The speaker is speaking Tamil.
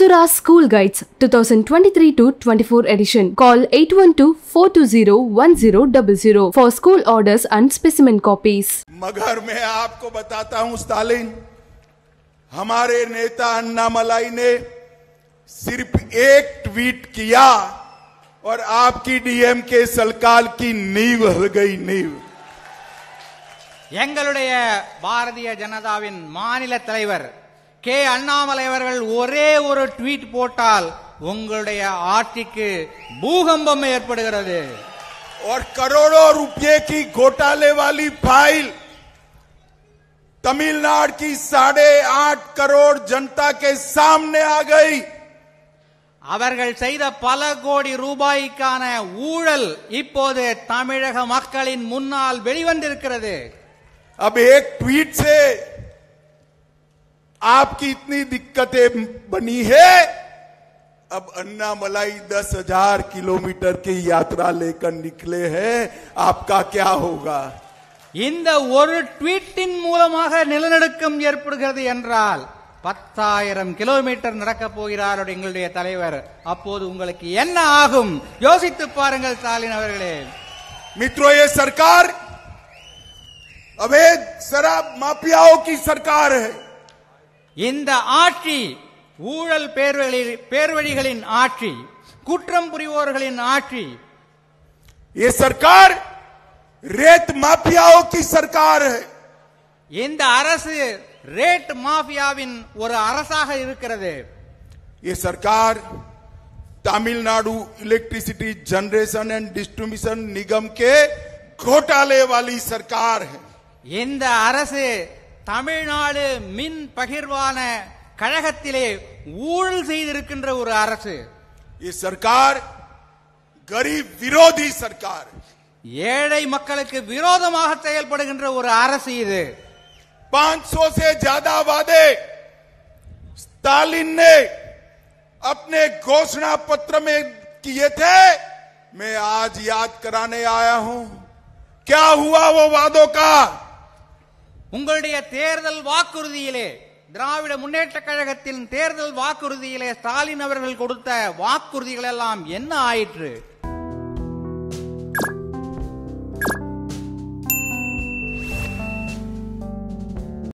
Apsara School Guides 2023 to 24 edition. Call 812-420-1000 for school orders and specimen copies. मगर मैं आपको बताता हूं स्टालिन हमारे नेता अन्ना मलाई ने सिर्फ एक ट्वीट किया और आपकी डीएम के सलकाल की नींव हिल गई नींव எங்களுடைய பாரதிய ஜனதாவின் மாநில தலைவர் கே அண்ணாமலை அவர்கள் ஒரே ஒரு ட்வீட் போட்டால் உங்களுடைய ஆட்சிக்கு பூகம்பம் ஏற்படுகிறது और करोड़ों रुपए की घोटाले वाली फाइल तमिलनाडु की साढ़े आठ करोड़ जनता के सामने आ गई அவர்கள் செய்த பல கோடி ரூபாய்க்கான ஊழல் இப்போது தமிழக மக்களின் முன்னால் வெளிவந்திருக்கிறது अब एक ट्वीट से आपकी इतनी दिक्कतें बनी है अब अन्ना मलाई दस हजार किलोमीटर की यात्रा लेकर निकले हैं आपका क्या होगा இந்த ஒரு ட்வீட்டின் மூலமாக நிலநடுக்கம் ஏற்படுகிறது என்றால் பத்தாயிரம் கிலோமீட்டர் நடக்கப் போகிறார் எங்களுடைய தலைவர் அப்போது உங்களுக்கு என்ன ஆகும் யோசித்து பாருங்கள் ஸ்டாலின் அவர்களே मित्रों ये सरकार अवैध शराब माफियाओं की सरकार है இந்த ஆட்சி ஊழல் பேர்வழி பேர்வழிகளின் ஆட்சி குற்றம் புரிவோர்களின் ஆட்சி ये सरकार रेत माफियाओं की सरकार है இந்த அரசு ரேட் மாஃபியாவின் ஒரு அரசாக இருக்கிறது ये सरकार Tamil Nadu electricity generation and distribution निगम के घोटाले वाली सरकार है இந்த அரசு தமிழ்நாடு மின் பகிர்வான கழகத்திலே ஊழல் செய்திருக்கின்ற ஒரு அரசு ये सरकार गरीब विरोधी सरकार है ஏழை மக்களுக்கு விரோதமாக செயல்படுகின்ற ஒரு அரசு இது 500 से ज्यादा वादे स्टालिन ने अपने घोषणा पत्र में किए थे मैं आज याद कराने आया हूं क्या हुआ वो वादों का உங்களுடைய தேர்தல் வாக்குறுதியிலே திராவிட முன்னேற்ற கழகத்தின் தேர்தல் வாக்குறுதியிலே ஸ்டாலின் அவர்கள் கொடுத்த வாக்குறுதிகள் எல்லாம் என்ன ஆயிற்று